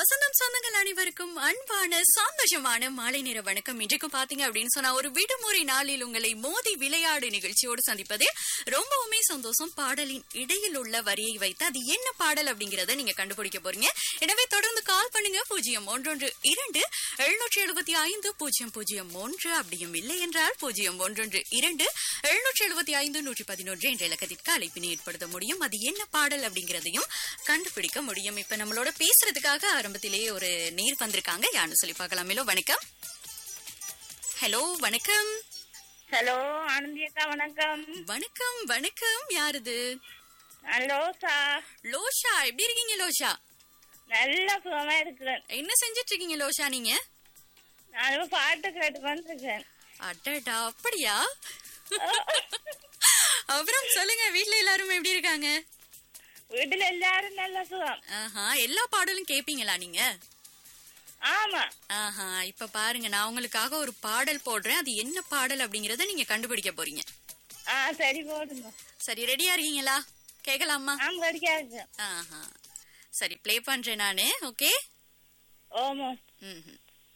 வசந்தம் சொந்தங்கள் அனைவருக்கும் அன்பான சந்தோஷமான மாலை நேர வணக்கம் இன்றைக்கும் பாத்தீங்க அப்படின்னு சொன்னா ஒரு விடுமுறை நாளில் உங்களை மோதி விளையாடு நிகழ்ச்சியோடு சந்திப்பதே ரொம்பவுமே சந்தோஷம் பாடலின் இடையில் உள்ள வரியை வைத்து அது என்ன பாடல் அப்படிங்கறத நீங்க கண்டுபிடிக்க போறீங்க எனவே தொடர்ந்து கால் பண்ணுங்க பூஜ்ஜியம் ஒன்றொன்று இரண்டு எழுநூற்றி எழுபத்தி ஐந்து பூஜ்ஜியம் பூஜ்ஜியம் ஒன்று அப்படியும் இல்லை என்றால் பூஜ்ஜியம் ஒன்றொன்று இரண்டு எழுநூற்றி எழுபத்தி ஐந்து நூற்றி பதினொன்று என்ற இலக்கத்திற்கு அழைப்பினை ஏற்படுத்த முடியும் அது என்ன பாடல் அப்படிங்கறதையும் கண்டுபிடிக்க முடியும் இப்ப நம்மளோட பேசுறதுக்காக ஆரம்பத்திலேயே ஒரு நீர் வந்திருக்காங்க யாருன்னு சொல்லி பார்க்கலாம் ஹலோ வணக்கம் ஹலோ வணக்கம் ஹலோ ஆனந்தி அக்கா வணக்கம் வணக்கம் வணக்கம் யாருது ஹலோ சா லோஷா எப்படி இருக்கீங்க லோஷா நல்ல சுகமா இருக்கிறேன் என்ன செஞ்சிட்டு இருக்கீங்க லோஷா நீங்க நானும் பாட்டு கேட்டு வந்திருக்கேன் அடடா அப்படியா அப்புறம் சொல்லுங்க வீட்ல எல்லாரும் எப்படி இருக்காங்க வீட்டுல எல்லாரும் நல்ல சுகம் ஆஹா எல்லா பாடலும் கேப்பீங்களா நீங்க ஆமா ஆஹா இப்ப பாருங்க நான் உங்களுக்காக ஒரு பாடல் போடுறேன் அது என்ன பாடல் அப்படிங்கறத நீங்க கண்டுபிடிக்க போறீங்க ஆ சரி போடுங்க சரி ரெடியா இருக்கீங்களா கேட்கலாமா ஆம் கடிக்காது ஆஹா சரி ப்ளே பண்றேன் நானு ஓகே ஓமோ ம்ஹும்.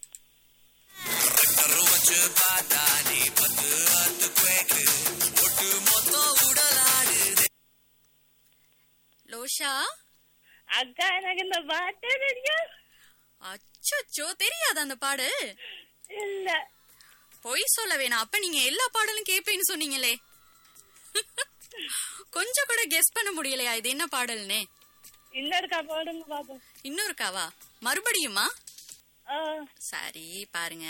லோஷா அக்கா எனக்கு இந்த பாட்டே தெரியும் அச்சோ தெரியாத அந்த பாடல் இல்ல பொய் சொல்ல வேணாம் அப்ப நீங்க எல்லா பாடலும் கேப்பேன்னு சொன்னீங்களே கொஞ்சம் கூட கெஸ் பண்ண முடியலையா இது என்ன பாடல்னு இன்னொருக்கா போடுங்க பாப்போம் இன்னொருக்காவா மறுபடியுமா ஆ, சரி பாருங்க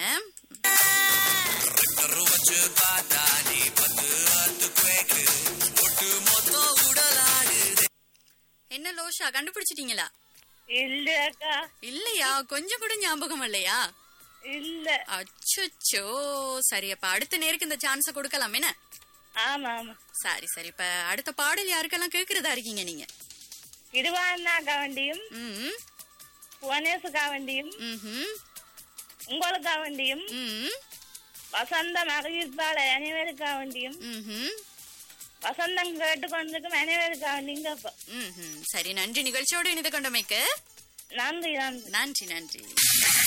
என்ன லோஷா கண்டுபிடிச்சிட்டீங்களா இல்ல அக்கா இல்லையா கொஞ்சம் கூட ஞாபகம் இல்லையா இல்ல அச்சோ சரி அப்ப அடுத்த நேருக்கு இந்த சான்ஸ கொடுக்கலாம் என்ன ஆமா ஆமா சரி சரி இப்ப அடுத்த பாடல் யாருக்கெல்லாம் கேக்குறதா இருக்கீங்க நீங்க திருவாண்ணாக்கா வண்டியும் ம் புவனேசுக்கா வண்டியும் ம்ஹும், உங்களுக்கா வண்டியும் ம் வசந்த மகிழ்ப்பாள அனைவருக்கா வண்டியும் ம்ஹும், வசந்தம் கேட்டுக்கொண்டிருக்கும் அனைவருக்கா வண்டிங்க அப்ப ம்ஹும். சரி நன்றி நிகழ்ச்சியோடு இணைந்து கொண்டமைக்கு நன்றி நன்றி நன்றி நன்றி